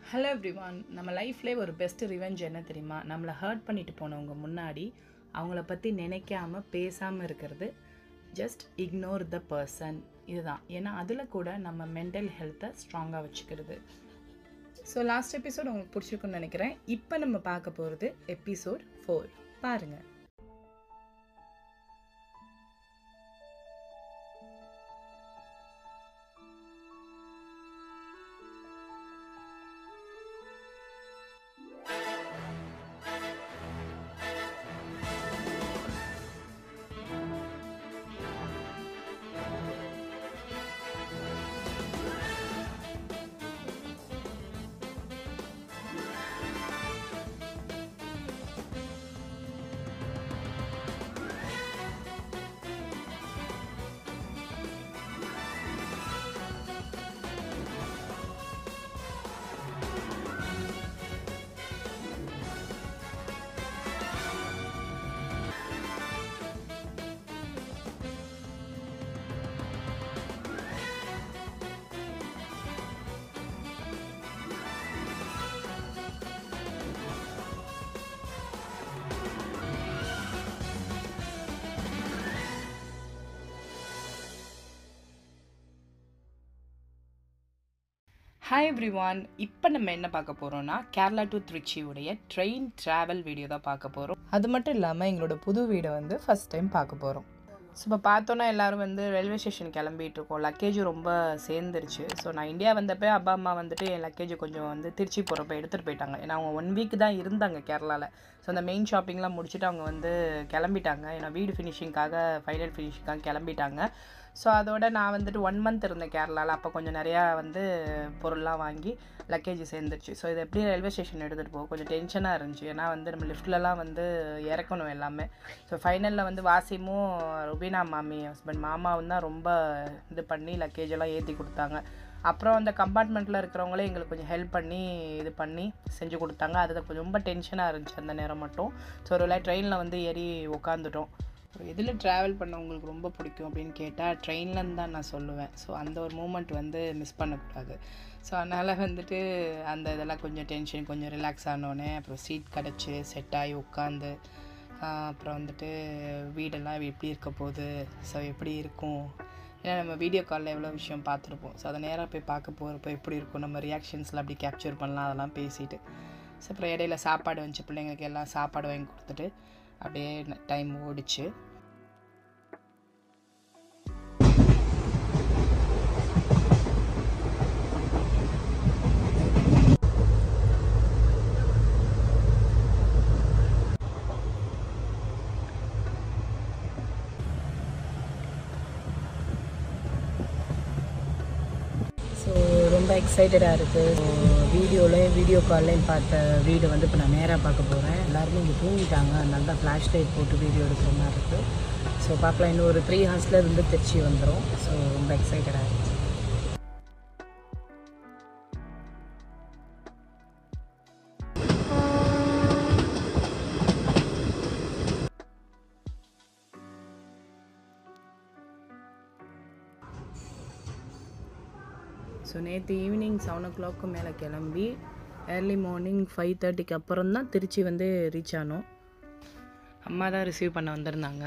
hello everyone நம்ம லைஃப்லேயே ஒரு best revenge என்ன தெரியுமா நம்மளை ஹர்ட் பண்ணிட்டு போனவங்க முன்னாடி அவங்கள பற்றி நினைக்காம பேசாமல் இருக்கிறது ஜஸ்ட் இக்னோர் த பர்சன் இதுதான் ஏன்னா அதில் கூட நம்ம மென்டல் ஹெல்த்தை ஸ்ட்ராங்காக வச்சுக்கிறது ஸோ லாஸ்ட் எபிசோட் உங்களுக்கு பிடிச்சிருக்குன்னு நினைக்கிறேன் இப்போ நம்ம பார்க்க போகிறது எபிசோட் ஃபோர் பாருங்கள் ஹாய் எவ்ரிவான் இப்போ நம்ம என்ன பார்க்க போகிறோம்னா கேரளா டு திருச்சியுடைய ட்ரெயின் ட்ராவல் வீடியோ தான் பார்க்க போகிறோம் அது மட்டும் இல்லாமல் எங்களோட புது வீடை வந்து ஃபஸ்ட் டைம் பார்க்க போகிறோம் ஸோ இப்போ பார்த்தோன்னா எல்லோரும் வந்து ரயில்வே ஸ்டேஷன் கிளம்பிட்டு இருக்கோம் லக்கேஜ் ரொம்ப சேர்ந்துருச்சு ஸோ நான் இந்தியா வந்தப்போ அப்பா அம்மா வந்துட்டு என் லக்கேஜ் கொஞ்சம் வந்து திருச்சி போகிறப்ப எடுத்துகிட்டு போயிட்டாங்க ஏன்னா அவங்க ஒன் வீக் தான் இருந்தாங்க கேரளாவில் ஸோ அந்த மெயின் ஷாப்பிங்லாம் முடிச்சுட்டு அவங்க வந்து கிளம்பிட்டாங்க ஏன்னா வீடு ஃபினிஷிங்காக ஃபைனல் ஃபினிஷிங்காக கிளம்பிட்டாங்க ஸோ அதோட நான் வந்துட்டு ஒன் மந்த் இருந்தேன் கேரளாவில் அப்போ கொஞ்சம் நிறையா வந்து பொருள்லாம் வாங்கி லக்கேஜ் சேர்ந்துருச்சு ஸோ இது எப்படி ரயில்வே ஸ்டேஷன் எடுத்துகிட்டு போக கொஞ்சம் டென்ஷனாக இருந்துச்சு ஏன்னா வந்து நம்ம லிஃப்ட்லலாம் வந்து இறக்கணும் எல்லாமே ஸோ ஃபைனலில் வந்து வாசிமும் ருபீனா மாமி ஹஸ்பண்ட் மாமாவும் தான் ரொம்ப இது பண்ணி லக்கேஜ் எல்லாம் ஏற்றி கொடுத்தாங்க அப்புறம் அந்த கம்பார்ட்மெண்ட்டில் இருக்கிறவங்களே எங்களுக்கு கொஞ்சம் ஹெல்ப் பண்ணி இது பண்ணி செஞ்சு கொடுத்தாங்க அது கொஞ்சம் ரொம்ப டென்ஷனாக இருந்துச்சு அந்த நேரம் மட்டும் ஸோ ஒரு ட்ரெயினில் வந்து ஏறி உட்காந்துட்டோம் எதில் ட்ராவல் பண்ண உங்களுக்கு ரொம்ப பிடிக்கும் அப்படின்னு கேட்டால் ட்ரெயின்லன்னு தான் நான் சொல்லுவேன் ஸோ அந்த ஒரு மூமெண்ட் வந்து மிஸ் பண்ணக்கூடாது ஸோ அதனால் வந்துட்டு அந்த இதெல்லாம் கொஞ்சம் டென்ஷன் கொஞ்சம் ரிலாக்ஸ் ஆனோடனே அப்புறம் சீட் கிடச்சி செட் ஆகி உட்காந்து அப்புறம் வந்துட்டு வீடெல்லாம் எப்படி இருக்க போகுது ஸோ எப்படி இருக்கும் ஏன்னா நம்ம வீடியோ காலில் எவ்வளோ விஷயம் பார்த்துருப்போம் ஸோ அதை நேராக போய் பார்க்க போகிறப்போ எப்படி இருக்கும் நம்ம ரியாக்ஷன்ஸில் அப்படி கேப்சர் பண்ணலாம் அதெல்லாம் பேசிட்டு ஸோ அப்புறம் இடையில சாப்பாடு வந்துச்சு பிள்ளைங்களுக்கு எல்லாம் சாப்பாடு வாங்கி கொடுத்துட்டு அப்படியே டைம் ஓடிச்சு ஸோ ரொம்ப எக்ஸைட்டடாக இருக்குது வீடியோலையும் வீடியோ கால்லையும் பார்த்த வீடு வந்து இப்போ நான் நேராக பார்க்க போகிறேன் எல்லாருமே இங்கே தூங்கிட்டாங்க அதனால தான் ஃப்ளாஷ் லைட் போட்டு வீடியோ எடுக்கிற மாதிரி இருக்குது ஸோ பார்க்கலாம் இன்னும் ஒரு த்ரீ ஹவர்ஸில் இருந்து திருச்சி வந்துடும் ஸோ ரொம்ப எக்ஸைட்டடாக இருக்குது ஸோ நேற்று ஈவினிங் செவன் ஓ கிளாக்கு மேலே கிளம்பி ஏர்லி மார்னிங் ஃபைவ் தேர்ட்டிக்கு அப்புறம் தான் திருச்சி வந்து ரீச் ஆனோம் அம்மா தான் ரிசீவ் பண்ண வந்திருந்தாங்க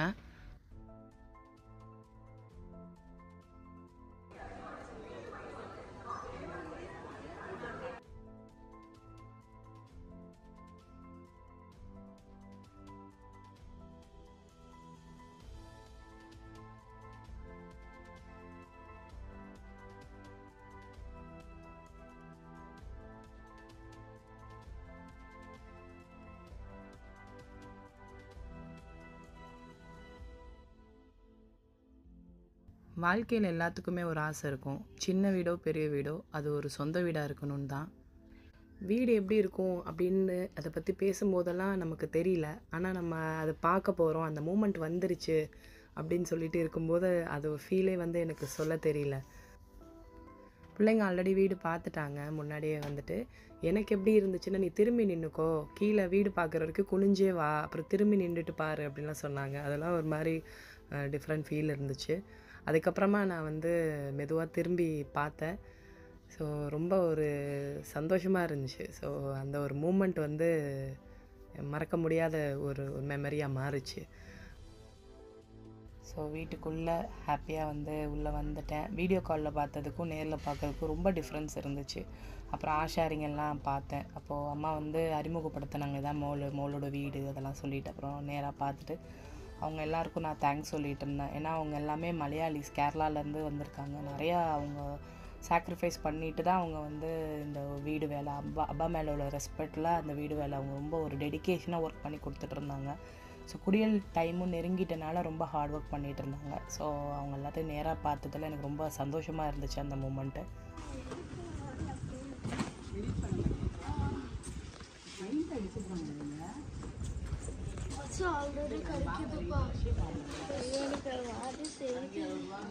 வாழ்க்கையில் எல்லாத்துக்குமே ஒரு ஆசை இருக்கும் சின்ன வீடோ பெரிய வீடோ அது ஒரு சொந்த வீடாக இருக்கணும்னு தான் வீடு எப்படி இருக்கும் அப்படின்னு அதை பற்றி பேசும்போதெல்லாம் நமக்கு தெரியல ஆனால் நம்ம அதை பார்க்க போகிறோம் அந்த மூமெண்ட் வந்துருச்சு அப்படின்னு சொல்லிட்டு இருக்கும்போது அது ஃபீலே வந்து எனக்கு சொல்ல தெரியல பிள்ளைங்க ஆல்ரெடி வீடு பார்த்துட்டாங்க முன்னாடியே வந்துட்டு எனக்கு எப்படி இருந்துச்சுன்னா நீ திரும்பி நின்றுக்கோ கீழே வீடு பார்க்குற வரைக்கும் குனிஞ்சே வா அப்புறம் திரும்பி நின்றுட்டு பாரு அப்படின்லாம் சொன்னாங்க அதெல்லாம் ஒரு மாதிரி டிஃப்ரெண்ட் ஃபீல் இருந்துச்சு அதுக்கப்புறமா நான் வந்து மெதுவாக திரும்பி பார்த்தேன் ஸோ ரொம்ப ஒரு சந்தோஷமாக இருந்துச்சு ஸோ அந்த ஒரு மூமெண்ட் வந்து மறக்க முடியாத ஒரு மெமரியாக மாறுச்சு ஸோ வீட்டுக்குள்ளே ஹாப்பியாக வந்து உள்ளே வந்துட்டேன் வீடியோ காலில் பார்த்ததுக்கும் நேரில் பார்க்கறதுக்கும் ரொம்ப டிஃப்ரென்ஸ் இருந்துச்சு அப்புறம் ஆஷாரிங் எல்லாம் பார்த்தேன் அப்போது அம்மா வந்து அறிமுகப்படுத்தினாங்க இதான் மோளு மோளோட வீடு அதெல்லாம் சொல்லிட்டு அப்புறம் நேராக பார்த்துட்டு அவங்க எல்லாருக்கும் நான் தேங்க்ஸ் சொல்லிட்டு இருந்தேன் ஏன்னா அவங்க எல்லாமே மலையாளிஸ் கேரளாலேருந்து வந்திருக்காங்க நிறையா அவங்க சாக்ரிஃபைஸ் பண்ணிட்டு தான் அவங்க வந்து இந்த வீடு வேலை அப்பா அப்பா மேலே உள்ள ரெஸ்பெக்டில் அந்த வீடு வேலை அவங்க ரொம்ப ஒரு டெடிக்கேஷனாக ஒர்க் பண்ணி கொடுத்துட்டு இருந்தாங்க ஸோ குடியல் டைமும் நெருங்கிட்டனால ரொம்ப ஹார்ட் ஒர்க் பண்ணிட்டு இருந்தாங்க ஸோ அவங்க எல்லாத்தையும் நேராக பார்த்ததுல எனக்கு ரொம்ப சந்தோஷமாக இருந்துச்சு அந்த மூமெண்ட்டு ஆல்ரெடி கழிக்குதுப்பா எனக்கு அது சரி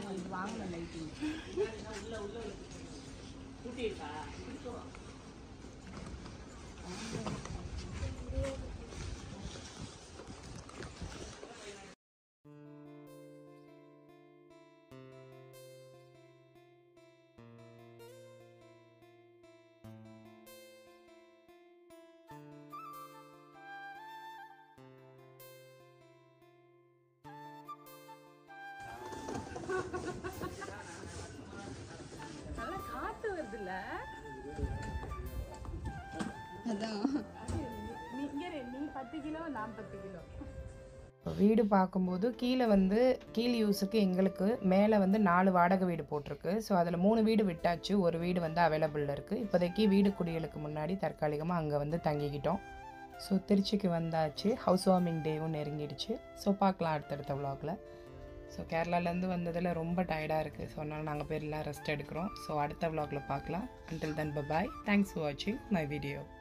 நல்லா காற்று வருதுல்ல நீ இங்கே நீ பத்து கிலோ நான் பத்து கிலோ வீடு பார்க்கும்போது கீழே வந்து கீழ் யூஸுக்கு எங்களுக்கு மேலே வந்து நாலு வாடகை வீடு போட்டிருக்கு ஸோ அதில் மூணு வீடு விட்டாச்சு ஒரு வீடு வந்து அவைலபிளில் இருக்குது இப்போதைக்கு வீடு குடிகளுக்கு முன்னாடி தற்காலிகமாக அங்கே வந்து தங்கிக்கிட்டோம் ஸோ திருச்சிக்கு வந்தாச்சு ஹவுஸ் வார்மிங் டேவும் நெருங்கிடுச்சு ஸோ பார்க்கலாம் அடுத்தடுத்த vlogல ஸோ கேரளாலேருந்து வந்ததில் ரொம்ப டயர்டாக இருக்குது ஸோ அதனால் நாங்கள் பேர் எல்லாம் ரெஸ்ட் எடுக்கிறோம் ஸோ அடுத்த vlogல பார்க்கலாம் until then bye bye thanks for வாட்சிங் மை வீடியோ